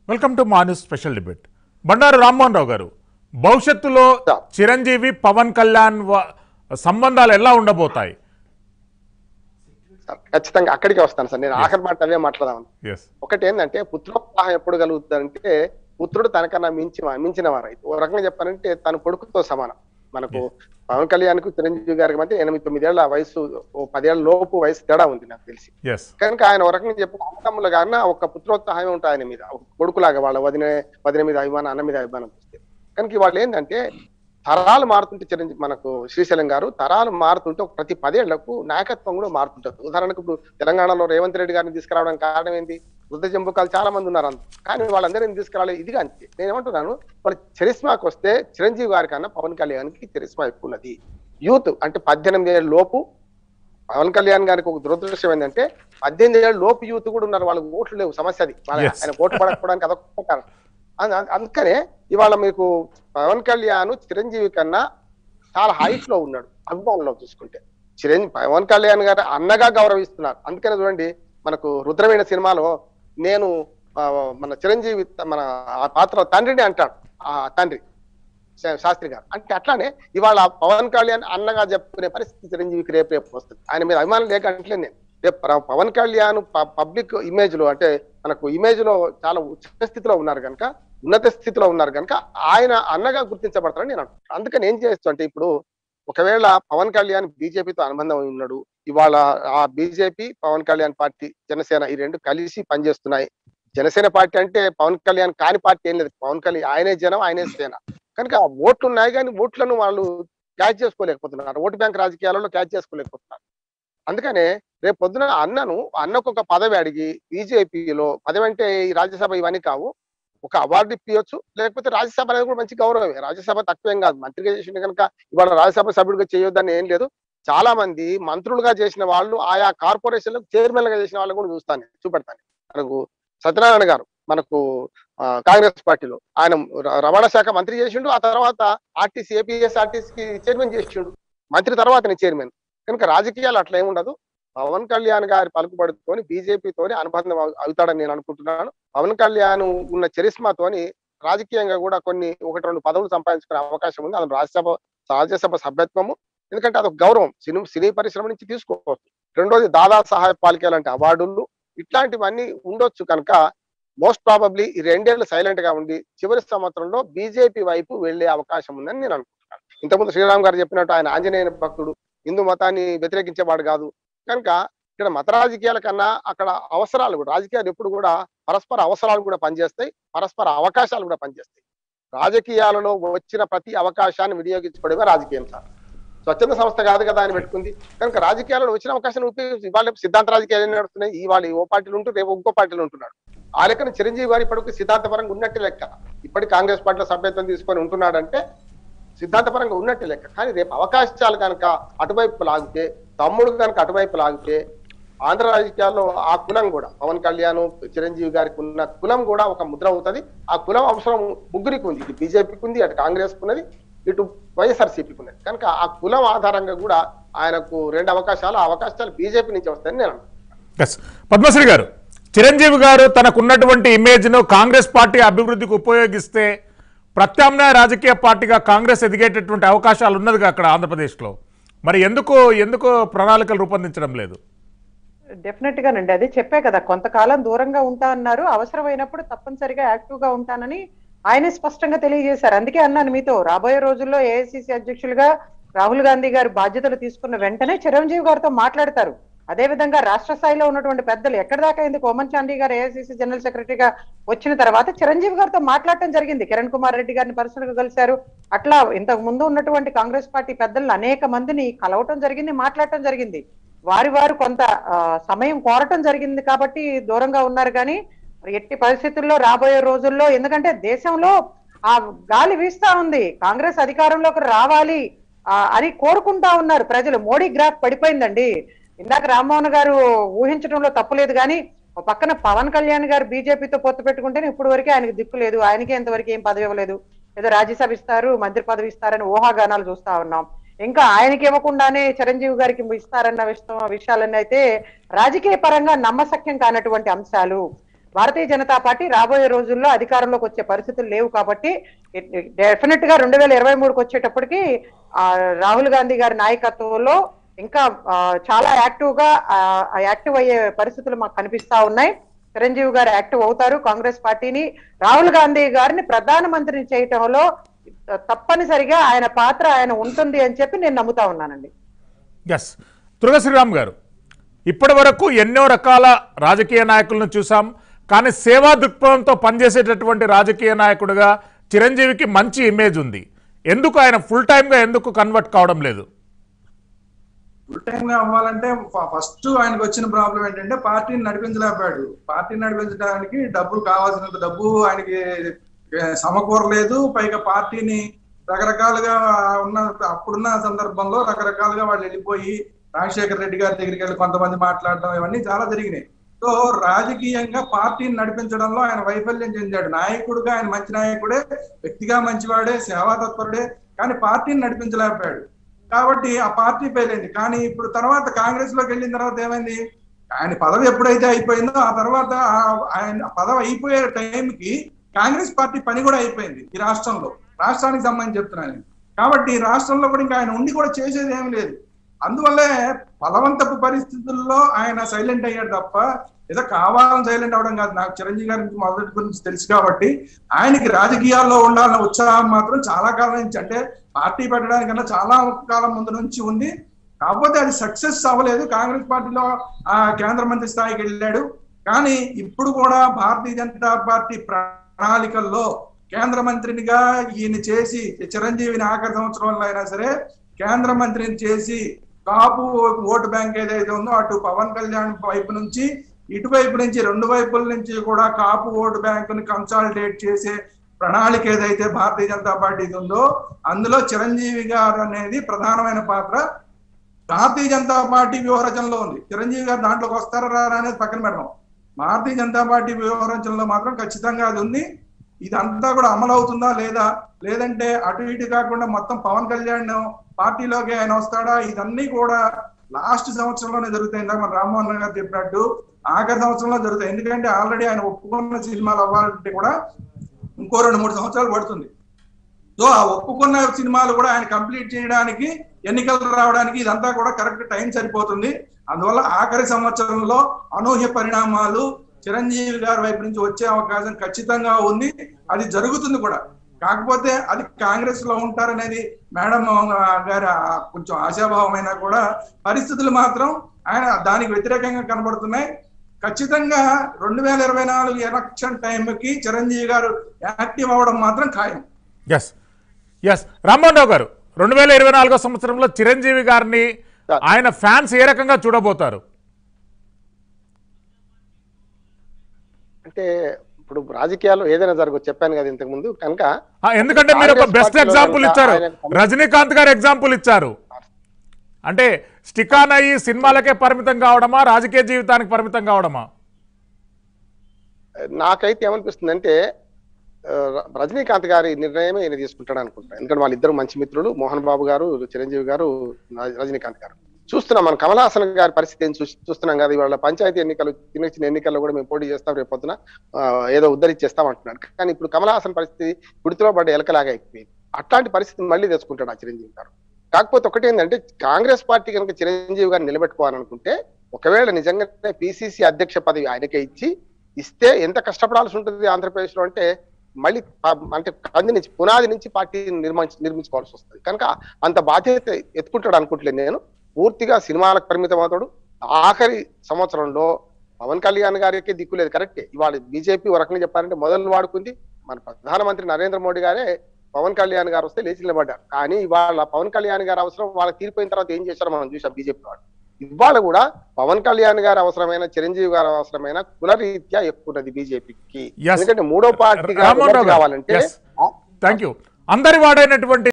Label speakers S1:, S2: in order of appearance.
S1: Welcome to మాన్యూస్ special debate Bandaru Rammohan Rao గారు భవిష్యత్తులో చిరంజీవి పవన్ కళ్యాణ్ వ- సంబంధాలు ఎలా ఉండబోతాయి
S2: సార్, ఖచ్చితంగా అక్కడికే వస్తాను సార్ నేను ఆఖరి మాట అవే మాట్లాడదాం
S1: ఎస్
S2: ఒకటి ఏంటంటే పుత్రోత్సాహం ఎప్పుడు కలుగుతుందంటే పుత్రుడు తనకన్నా మించి మించిన వారు అయితే ఓ రకంగా చెప్పాలంటే తన కొడుకుతో సమానం మనకు పవన్ కళ్యాణ్ కు చిరంజీవి గారికి మధ్య ఎనిమిది తొమ్మిదేళ్ల వయసు ఓ పదేళ్ల లోపు వయసు తేడా ఉంది నాకు తెలిసి
S1: ఎస్
S2: కనుక ఆయన ఒక రకంగా చెప్పు అమ్మతమ్ముల గారిన ఒక పుత్రోత్సాహం ఉంటుంది ఆయన మీద ఒక కొడుకులాగా వాళ్ళ వదిన వదిన మీద అభిమానం అన్న మీద అభిమానం చూస్తే కనుక వాళ్ళు ఏంటంటే తరాలు మారుతుంటే చిరంజీవి మనకు శ్రీశైలం గారు తరాలు మారుతుంటే ఒక ప్రతి పదేళ్లకు నాయకత్వం కూడా మారుతుంటది ఉదాహరణకు ఇప్పుడు తెలంగాణలో రేవంత్ రెడ్డి గారిని తీసుకురావడానికి కారణం ఏంటి వృద్ధ జంబుకాలు చాలా మంది ఉన్నారు అంత కానీ వాళ్ళందరినీ తీసుకురావాలి ఇదిగా అంతే నేను ఏమంటున్నాను వాళ్ళ చరిస్మాకి వస్తే చిరంజీవి గారి కన్నా పవన్ కళ్యాణ్కి చరిస్మా ఎక్కువ ఉన్నది యూత్ అంటే పద్దెనిమిది ఏళ్ళ లోపు పవన్ కళ్యాణ్ గారికి ఒక దురదృష్టం ఏంటంటే పద్దెనిమిది ఏళ్ళ లోపు యూత్ కూడా ఉన్నారు వాళ్ళకి ఓట్లు లేవు సమస్య అది వాళ్ళ-
S1: Yes.
S2: ఆయన ఓటు పడకపోవడానికి అదొక కారణం అం- అం- అందుకనే ఇవాళ మీకు పవన్ కళ్యాణ్ చిరంజీవి కన్నా చాలా హైట్ లో ఉన్నాడు అభిమానంలో చూసుకుంటే చిరంజీవి పవన్ కళ్యాణ్ గారు అన్నగా గౌరవిస్తున్నారు అందుకనే చూడండి మనకు రుద్రవీణ సినిమాలో నేను ఆ, మన చిరంజీవి త- మన ఆ పాత్ర తండ్రిని అంటాడు ఆ తండ్రి శా- శాస్త్రి గారు అంటే అట్లానే ఇవాళ పవన్ కళ్యాణ్ అన్నగా చెప్పుకునే పరిస్థితి చిరంజీవికి రేపు రేపు వస్తుంది ఆయన మీద అభిమానం లేక అంటలేదు నేను రేపు ప్ర- పవన్ కళ్యాణ్ పబ్లిక్ ఇమేజ్ లో అంటే మనకు ఇమేజ్ లో చాలా ఉచ్చ స్థితిలో ఉన్నారు కనుక ఉన్నత స్థితిలో ఉన్నారు కనుక ఆయన అన్నగా గుర్తించబడతారని నేను అంటున్నాను అందుకని ఏం చేయొచ్చు అంటే ఇప్పుడు ఒకవేళ పవన్ కళ్యాణ్ బీజేపీతో అనుబంధం ఉన్నాడు ఇవాళ ఆ బీజేపీ పవన్ కళ్యాణ్ పార్టీ జనసేన ఈ రెండు కలిసి పనిచేస్తున్నాయి జనసేన పార్టీ అంటే పవన్ కళ్యాణ్ కాని పార్టీ ఏం లేదు పవన్ కళ్యాణ్ ఆయనే జనం ఆయనే సేన కనుక ఆ ఓట్లు ఉన్నాయి కానీ ఓట్లను వాళ్ళు క్యాచ్ చేసుకోలేకపోతున్నారు ఓటు బ్యాంక్ రాజకీయాలలో క్యాచ్ చేసుకోలేకపోతున్నారు అందుకనే రేపు పొద్దున అన్నను అన్నకు ఒక పదవి అడిగి బీజేపీలో పదవి అంటే ఈ రాజ్యసభ ఇవన్నీ కావు ఒక అవార్డు ఇప్పించచ్చు లేకపోతే రాజ్యసభ అనేది కూడా మంచి గౌరవమే రాజ్యసభ తక్కువేం కాదు మంత్రిగా చేసిన కనుక ఇవాళ రాజ్యసభ సభ్యుడిగా చేయొద్దని ఏం లేదు చాలా మంది మంత్రులుగా చేసిన వాళ్ళు ఆయా కార్పొరేషన్లకు చైర్మన్ గా చేసిన వాళ్ళని కూడా చూస్తాను నేను, చూపెడతాను మనకు సత్యనారాయణ గారు మనకు ఆ, కాంగ్రెస్ పార్టీలో ఆయన ర- రవాణా శాఖ మంత్రి చేసిండు ఆ తర్వాత ఆర్టీసీ ఏపీఎస్ ఆర్టీసీకి చైర్మన్ చేసిండు మంత్రి తర్వాతనే చైర్మన్ కనుక రాజకీయాలు అట్లా ఏముండదు పవన్ కళ్యాణ్ గారి పలుకుబడితోని బీజేపీతోని అనుబంధం అవు- అవుతాడని నేను అనుకుంటున్నాను పవన్ కళ్యాణ్ ఉన్న చరిస్మాతోని రాజకీయంగా కూడా కొన్ని ఒకటి రెండు పదవులు సంపాదించుకునే అవకాశం ఉంది అది రాజ్యసభ రాజ్యసభ సభ్యత్వము ఎందుకంటే అదొక గౌరవం సినీ సినీ పరిశ్రమ నుంచి తీసుకోవచ్చు రెండోది దాదా సహాయ పాలికే లాంటి అవార్డులు ఇట్లాంటివన్నీ ఉండొచ్చు కనుక మోస్ట్ ప్రాబబ్లీ ఈ రెండేళ్లు సైలెంట్ గా ఉండి చివరి సంవత్సరంలో బీజేపీ వైపు వెళ్లే అవకాశం ఉందని నేను అనుకుంటున్నాను ఇంతకుముందు శ్రీరామ్ గారు చెప్పినట్టు ఆయన ఆంజనేయ భక్తుడు హిందూ మతాన్ని వ్యతిరేకించేవాడు కాదు కనుక ఇక్కడ మత రాజకీయాల కన్నా అక్కడ అవసరాలు కూడా రాజకీయాలు ఎప్పుడు కూడా పరస్పర అవసరాలు కూడా పనిచేస్తాయి పరస్పర అవకాశాలు కూడా పనిచేస్తాయి రాజకీయాలలో వచ్చిన ప్రతి అవకాశాన్ని వినియోగించుకోవడమే రాజకీయం సార్ స్వచ్ఛంద సంస్థ కాదు కదా అని పెట్టుకుంది కనుక రాజకీయాలలో వచ్చిన అవకాశాన్ని ఉపయోగించి ఇవాళ సిద్ధాంత రాజకీయాలు ఎన్ని నడుస్తున్నాయి ఇవాళ ఓ పార్టీలు ఉంటూ రేపు ఇంకో పార్టీలు ఉంటున్నాడు ఆ లెక్కన చిరంజీవి గారి ఇప్పటికి సిద్ధాంతపరంగా ఉన్నట్టు లెక్క ఇప్పటి కాంగ్రెస్ పార్టీలో సభ్యత్వం తీసుకొని ఉంటున్నాడంటే సిద్ధాంతపరంగా ఉన్నట్టు లెక్క కానీ రేపు అవకాశాలు కనుక అటువైపు లాగితే తమ్ముడు కనుక అటువైపు లాగితే ఆంధ్ర రాజకీయాల్లో ఆ కులం కూడా పవన్ కళ్యాణ్ చిరంజీవి గారికి ఉన్న కులం కూడా ఒక ముద్ర అవుతుంది ఆ కులం అవసరం ముగ్గురికి ఉంది ఇటు బీజేపీకి ఉంది అటు కాంగ్రెస్ ఉన్నది ఇటు వైఎస్ఆర్సీపీకి ఉన్నది కనుక ఆ కులం ఆధారంగా కూడా ఆయనకు రెండు అవకాశాలు ఆ అవకాశాలు బీజేపీ నుంచి వస్తాయని నేను అనుకుంటున్నాను
S1: ఎస్ పద్మశ్రీ గారు చిరంజీవి గారు తనకున్నటువంటి ఇమేజ్ను కాంగ్రెస్ పార్టీ అభివృద్ధికి ఉపయోగిస్తే ప్రత్యామ్నాయ రాజకీయ పార్టీగా కాంగ్రెస్ ఎదిగేటటువంటి అవకాశాలు ఉన్నదిగా అక్కడ ఆంధ్రప్రదేశ్లో మరి ఎందుకు ఎందుకు ప్రణాళికలు రూపొందించడం లేదు
S3: డెఫినెట్ గానండి అది చెప్పే కదా కొంతకాలం దూరంగా ఉంటా అన్నారు అవసరమైనప్పుడు తప్పనిసరిగా యాక్టివ్ గా ఉంటానని ఆయనే స్పష్టంగా తెలియజేశారు అందుకే అన్నాను మీతో రాబోయే రోజుల్లో ఏఐసిసి అధ్యక్షులుగా రాహుల్ గాంధీ గారు బాధ్యతలు తీసుకున్న వెంటనే చిరంజీవి గారితో మాట్లాడతారు అదే విధంగా రాష్ట్ర స్థాయిలో ఉన్నటువంటి పెద్దలు ఎక్కడి దాకా అయింది కోమన్ చాందీ గారు ఏఐసిసి జనరల్ సెక్రటరీగా వచ్చిన తర్వాత చిరంజీవి గారితో మాట్లాడటం జరిగింది కిరణ్ కుమార్ రెడ్డి గారిని పర్సనల్ గా కలిశారు అట్లా ఇంతకు ముందు ఉన్నటువంటి కాంగ్రెస్ పార్టీ పెద్దలను అనేక మందిని కలవటం జరిగింది మాట్లాడటం జరిగింది వారి వారు కొంత ఆ, సమయం కోరటం జరిగింది కాబట్టి దూరంగా ఉన్నారు కానీ మరి ఎట్టి పరిస్థితుల్లో రాబోయే రోజుల్లో ఎందుకంటే దేశంలో ఆ గాలి వీస్తా ఉంది కాంగ్రెస్ అధికారంలోకి రావాలి ఆ, అని కోరుకుంటా ఉన్నారు ప్రజలు మోడీ గ్రాఫ్ పడిపోయిందండి ఇందాక రామ్మోహన్ గారు ఊహించడంలో తప్పులేదు కానీ ఒక పక్కన పవన్ కళ్యాణ్ గారు బీజేపీతో పొత్తు పెట్టుకుంటేనే ఇప్పుడు వరకే ఆయనకు దిక్కు లేదు ఆయనకి ఎంతవరకు ఏం పదవి ఇవ్వలేదు ఏదో రాజ్యసభ ఇస్తారు మంత్రి పదవి ఇస్తారని ఊహాగానాలు చూస్తా ఉన్నాం ఇంకా ఆయనకి ఇవ్వకుండానే చిరంజీవి గారికి ఇస్తారన్న విషయం విషయాలన్నీ అయితే రాజకీయ పరంగా నమ్మసక్యం కానటువంటి అంశాలు భారతీయ జనతా పార్టీ రాబోయే రోజుల్లో అధికారంలోకి వచ్చే పరిస్థితులు లేవు కాబట్టి డెఫినెట్ గా రెండు వేల ఇరవై మూడుకి వచ్చేటప్పటికి ఆ, రాహుల్ గాంధీ గారి నాయకత్వంలో ఇంకా ఆ, చాలా యాక్టివ్ గా యాక్టివ్ అయ్యే పరిస్థితులు మాకు కనిపిస్తా ఉన్నాయి చిరంజీవి గారు యాక్టివ్ అవుతారు కాంగ్రెస్ పార్టీని రాహుల్ గాంధీ గారిని ప్రధానమంత్రిని చేయటంలో తప్పనిసరిగా ఆయన పాత్ర ఆయన ఉంటుంది అని చెప్పి నేను నమ్ముతా ఉన్నానండి
S1: ఎస్ దుర్గా శ్రీరామ్ గారు ఇప్పటి వరకు ఎన్నో రకాల రాజకీయ నాయకులను చూసాం కానీ సేవా దృక్పథంతో పనిచేసేటటువంటి రాజకీయ నాయకుడిగా చిరంజీవికి మంచి ఇమేజ్ ఉంది ఎందుకు ఆయన ఫుల్ టైమ్గా ఎందుకు కన్వర్ట్ కావడం లేదు
S4: ఫుల్ టైం గా అవ్వాలంటే ఫ- ఫస్ట్ ఆయనకు వచ్చిన ప్రాబ్లం ఏంటంటే పార్టీని నడిపించలేకపోయాడు పార్టీని నడిపించడానికి డబ్బులు కావాల్సినంత డబ్బు ఆయనకి ఏ, సమకూరలేదు పైగా పార్టీని రకరకాలుగా ఉన్న అప్పుడున్న సందర్భంలో రకరకాలుగా వాళ్ళు వెళ్ళిపోయి రాజశేఖర రెడ్డి గారి దగ్గరికి వెళ్ళి కొంతమంది మాట్లాడడం ఇవన్నీ చాలా జరిగినాయి సో రాజకీయంగా పార్టీని నడిపించడంలో ఆయన వైఫల్యం చెందాడు నాయకుడుగా ఆయన మంచి నాయకుడే వ్యక్తిగా మంచివాడే సేవా తత్పరుడే కానీ పార్టీని నడిపించలేకపోయాడు కాబట్టి ఆ పార్టీ పేరైంది కానీ ఇప్పుడు తర్వాత కాంగ్రెస్ లోకి వెళ్ళిన తర్వాత ఏమైంది ఆయన పదవి ఎప్పుడైతే అయిపోయిందో ఆ తర్వాత ఆ- ఆయన పదవి అయిపోయే టైంకి కాంగ్రెస్ పార్టీ పని కూడా అయిపోయింది ఈ రాష్ట్రంలో రాష్ట్రానికి సంబంధించి చెప్తున్నాను నేను. కాబట్టి ఈ రాష్ట్రంలో కూడా ఇంకా ఆయన ఉండి కూడా చేసేది ఏమీ లేదు అందువల్లే బలవంతపు పరిస్థితుల్లో ఆయన సైలెంట్ అయ్యాడు తప్ప ఏదో కావాలని సైలెంట్ అవడం కాదు నాకు చిరంజీవి గారి గురించి మొదటి గురించి తెలుసు కాబట్టి ఆయనకి రాజకీయాల్లో ఉండాలన్న ఉత్సాహం మాత్రం చాలా కాలం నుంచి అంటే పార్టీ పెట్టడానికన్నా చాలా కాలం ముందు నుంచి ఉంది కాకపోతే అది సక్సెస్ అవ్వలేదు కాంగ్రెస్ పార్టీలో ఆ కేంద్ర మంత్రి స్థాయికి వెళ్ళాడు కానీ ఇప్పుడు కూడా భారతీయ జనతా పార్టీ ప్రణాళికల్లో కేంద్ర మంత్రినిగా ఈయన చేసి చిరంజీవిని ఆఖరి సంవత్సరంలో అయినా సరే కేంద్ర మంత్రిని చేసి కాపు ఓటు బ్యాంక్ ఏదైతే ఉందో అటు పవన్ కళ్యాణ్ వైపు నుంచి ఇటువైపు నుంచి రెండు వైపుల నుంచి కూడా కాపు ఓటు బ్యాంకుని కన్సాలిడేట్ చేసే ప్రణాళిక ఏదైతే భారతీయ జనతా పార్టీకి ఉందో అందులో చిరంజీవి గారు అనేది ప్రధానమైన పాత్ర భారతీయ జనతా పార్టీ వ్యూహరచనలో ఉంది చిరంజీవి గారు దాంట్లోకి వస్తారా రారా అనేది పక్కన పెడదాం భారతీయ జనతా పార్టీ వ్యూహరచనలో మాత్రం ఖచ్చితంగా అది ఉంది ఇదంతా కూడా అమలు అవుతుందా లేదా లేదంటే అటు ఇటు కాకుండా మొత్తం పవన్ కళ్యాణ్ పార్టీలోకి ఆయన వస్తాడా ఇదన్నీ కూడా లాస్ట్ సంవత్సరంలోనే జరుగుతాయి ఇందాక మన రామ్మోహన్ గారు చెప్పినట్టు ఆఖరి సంవత్సరంలో జరుగుతాయి ఎందుకంటే ఆల్రెడీ ఆయన ఒప్పుకున్న సినిమాలు అవ్వాలంటే కూడా ఇంకో రెండు మూడు సంవత్సరాలు పడుతుంది సో ఆ ఒప్పుకున్న సినిమాలు కూడా ఆయన కంప్లీట్ చేయడానికి ఎన్నికలు రావడానికి ఇదంతా కూడా కరెక్ట్ టైం సరిపోతుంది అందువల్ల ఆఖరి సంవత్సరంలో అనూహ్య పరిణామాలు చిరంజీవి గారి వైపు నుంచి వచ్చే అవకాశం ఖచ్చితంగా ఉంది అది జరుగుతుంది కూడా కాకపోతే అది కాంగ్రెస్ లో ఉంటారనేది మేడం గారి ఆ కొంచెం ఆశాభావమైనా కూడా పరిస్థితులు మాత్రం ఆయన దానికి వ్యతిరేకంగా కనబడుతున్నాయి ఖచ్చితంగా రెండు వేల ఇరవై నాలుగు ఎలక్షన్ టైంకి చిరంజీవి గారు యాక్టివ్ అవ్వడం మాత్రం ఖాయం
S1: ఎస్ ఎస్ రామ్మోహన్ రావు గారు రెండు వేల ఇరవై నాలుగో సంవత్సరంలో చిరంజీవి గారిని ఆయన ఫ్యాన్స్ ఏ రకంగా చూడబోతారు
S2: అంటే ఇప్పుడు రాజకీయాల్లో ఏదైనా జరగదు చెప్పాను కదా ఇంతకు ముందు కనుక
S1: ఆ, ఎందుకంటే మీరు ఒక
S2: కాంగ్రెస్
S1: బెస్ట్
S2: పార్టీలో
S1: ఎగ్జాంపుల్
S2: కనుక
S1: ఇచ్చారు
S2: ఆయన-
S1: రజనీకాంత్ గారు ఎగ్జాంపుల్ ఇచ్చారు అంటే స్టికాన్ అయ్యి సినిమాలకే పరిమితం కావడమా రాజకీయ జీవితానికి పరిమితం కావడమా
S2: నాకైతే ఏమనిపిస్తుంది అంటే రజనీకాంత్ గారి నిర్ణయమే ఈయన తీసుకుంటాడు అనుకుంటున్నాను ఎందుకంటే వాళ్ళిద్దరు మంచి మిత్రులు మోహన్ బాబు గారు చిరంజీవి గారు ర- రజనీకాంత్ గారు చూస్తున్నాం మనం కమల్ హాసన్ గారి పరిస్థితి ఏం చూస్- చూస్తున్నాం కదా ఇవాళ పంచాయతీ ఎన్నికలు చిన్న చిన్న ఎన్నికల్లో కూడా మేము పోటీ చేస్తాం రేపు పొద్దున ఆ, ఏదో ఉద్ధరించేస్తాం అంటున్నాడు కానీ ఇప్పుడు కమల్ హాసన్ పరిస్థితి గుడితో పడ్డ ఎలకలాగా అయిపోయింది అట్లాంటి పరిస్థితి మళ్ళీ తెచ్చుకుంటాడు ఆ చిరంజీవి గారు కాకపోతే ఒకటి ఏంటంటే కాంగ్రెస్ పార్టీ కనుక చిరంజీవి గారిని నిలబెట్టుకోవాలనుకుంటే ఒకవేళ నిజంగానే పిసిసి అధ్యక్ష పదవి ఆయనకే ఇచ్చి ఇస్తే ఎంత కష్టపడాల్సి ఉంటుంది ఆంధ్రప్రదేశ్ లో అంటే మళ్ళీ ప- అంటే కంది నుంచి పునాది నుంచి పార్టీని నిర్మించి నిర్మించుకోవాల్సి వస్తుంది కనుక అంత బాధ్యత ఎత్తుకుంటాడు అనుకుంటలేదు నేను పూర్తిగా సినిమాలకు పరిమితం అవుతాడు ఆఖరి సంవత్సరంలో పవన్ కళ్యాణ్ గారికి దిక్కు లేదు కరెక్టే ఇవాళ బీజేపీ ఒక రకంగా చెప్పాలంటే మొదలు వాడుకుంది మన ప్రధానమంత్రి నరేంద్ర మోడీ గారే పవన్ కళ్యాణ్ గారు వస్తే లేచి నిలబడ్డారు కానీ ఇవాళ పవన్ కళ్యాణ్ గారు అవసరం వాళ్ళకి తీరిపోయిన తర్వాత ఏం చేశారో మనం చూసాం బీజేపీ వాడు ఇవాళ కూడా పవన్ కళ్యాణ్ గారు అవసరమైన చిరంజీవి గారు అవసరమైన కులరీత్యా ఎక్కువ ఉన్నది బీజేపీకి
S1: Yes.
S2: ఎందుకంటే మూడో పార్టీగా
S1: రామ్మోహన్ రావు గారు
S2: కావాలంటే
S1: థ్యాంక్ యూ అందరి వాడైనటువంటి